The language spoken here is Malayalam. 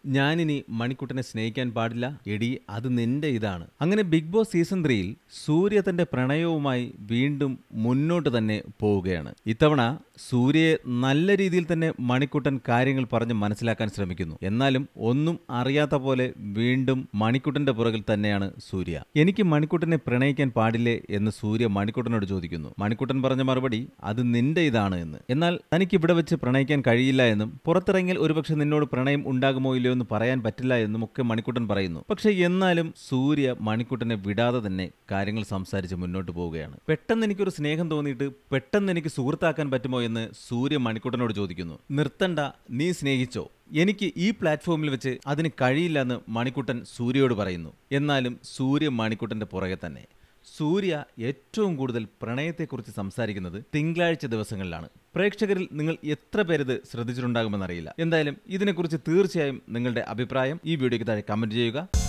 ഞാനിനി മണിക്കുട്ടനെ സ്നേഹിക്കാൻ പാടില്ല എടി അത് നിന്റെ ഇതാണ് അങ്ങനെ ബിഗ് ബോസ് സീസൺ ത്രീയിൽ സൂര്യ തന്റെ പ്രണയവുമായി വീണ്ടും മുന്നോട്ട് തന്നെ പോവുകയാണ് ഇത്തവണ സൂര്യയെ നല്ല രീതിയിൽ തന്നെ മണിക്കുട്ടൻ കാര്യങ്ങൾ പറഞ്ഞ് മനസ്സിലാക്കാൻ ശ്രമിക്കുന്നു എന്നാലും ഒന്നും അറിയാത്ത പോലെ വീണ്ടും മണിക്കുട്ടന്റെ പുറകിൽ തന്നെയാണ് സൂര്യ എനിക്ക് മണിക്കുട്ടനെ പ്രണയിക്കാൻ പാടില്ലേ എന്ന് സൂര്യ മണിക്കുട്ടനോട് ചോദിക്കുന്നു മണിക്കുട്ടൻ പറഞ്ഞ മറുപടി അത് നിന്റെ ഇതാണ് എന്ന് എന്നാൽ തനിക്ക് ഇവിടെ വെച്ച് പ്രണയിക്കാൻ കഴിയില്ല എന്നും പുറത്തിറങ്ങിയാൽ ഒരുപക്ഷെ നിന്നോട് പ്രണയം ഉണ്ടാകുമോ ഇല്ലയോ എന്ന് പറയാൻ പറ്റില്ല എന്നും ഒക്കെ മണിക്കുട്ടൻ പറയുന്നു പക്ഷെ എന്നാലും സൂര്യ മണിക്കുട്ടനെ വിടാതെ തന്നെ കാര്യങ്ങൾ സംസാരിച്ച് മുന്നോട്ട് പോവുകയാണ് പെട്ടെന്ന് എനിക്കൊരു സ്നേഹം തോന്നിയിട്ട് പെട്ടെന്ന് എനിക്ക് സുഹൃത്താക്കാൻ പറ്റുമോ എന്ന് സൂര്യ മണിക്കുട്ടനോട് ചോദിക്കുന്നു നിർത്തണ്ട നീ സ്നേഹിച്ചോ എനിക്ക് ഈ പ്ലാറ്റ്ഫോമിൽ വെച്ച് അതിന് കഴിയില്ല എന്ന് മണിക്കുട്ടൻ സൂര്യയോട് പറയുന്നു എന്നാലും സൂര്യ മണിക്കുട്ടന്റെ പുറകെ തന്നെ സൂര്യ ഏറ്റവും കൂടുതൽ പ്രണയത്തെക്കുറിച്ച് സംസാരിക്കുന്നത് തിങ്കളാഴ്ച ദിവസങ്ങളിലാണ് പ്രേക്ഷകരിൽ നിങ്ങൾ എത്ര പേരിത് ശ്രദ്ധിച്ചിട്ടുണ്ടാകുമെന്നറിയില്ല എന്തായാലും ഇതിനെക്കുറിച്ച് തീർച്ചയായും നിങ്ങളുടെ അഭിപ്രായം ഈ വീഡിയോയ്ക്ക് താഴെ കമന്റ് ചെയ്യുക